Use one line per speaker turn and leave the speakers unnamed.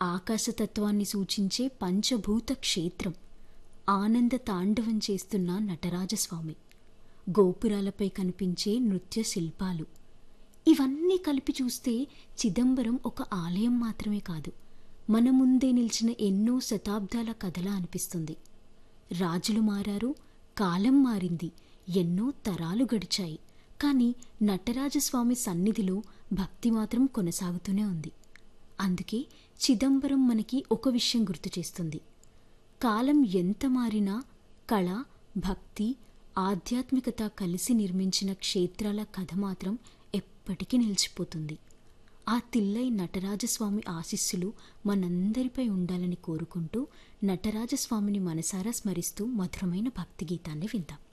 ఆకాశతత్వాన్ని సూచించే పంచభూత క్షేత్రం ఆనంద తాండవం చేస్తున్న నటరాజస్వామి గోపురాలపై కనిపించే నృత్య శిల్పాలు ఇవన్నీ కలిపి చూస్తే చిదంబరం ఒక ఆలయం మాత్రమే కాదు మన ముందే నిలిచిన ఎన్నో శతాబ్దాల కథలా అనిపిస్తుంది రాజులు మారారు కాలం మారింది ఎన్నో తరాలు గడిచాయి కానీ నటరాజస్వామి సన్నిధిలో భక్తి మాత్రం కొనసాగుతూనే ఉంది అందుకే చిదంబరం మనకి ఒక విషయం గుర్తు చేస్తుంది కాలం ఎంత మారినా కళ భక్తి ఆధ్యాత్మికత కలిసి నిర్మించిన క్షేత్రాల కథ మాత్రం ఎప్పటికీ నిలిచిపోతుంది ఆ తిల్లై నటరాజస్వామి ఆశీస్సులు మనందరిపై ఉండాలని కోరుకుంటూ నటరాజస్వామిని మనసారా స్మరిస్తూ మధురమైన భక్తి గీతాన్ని విందాం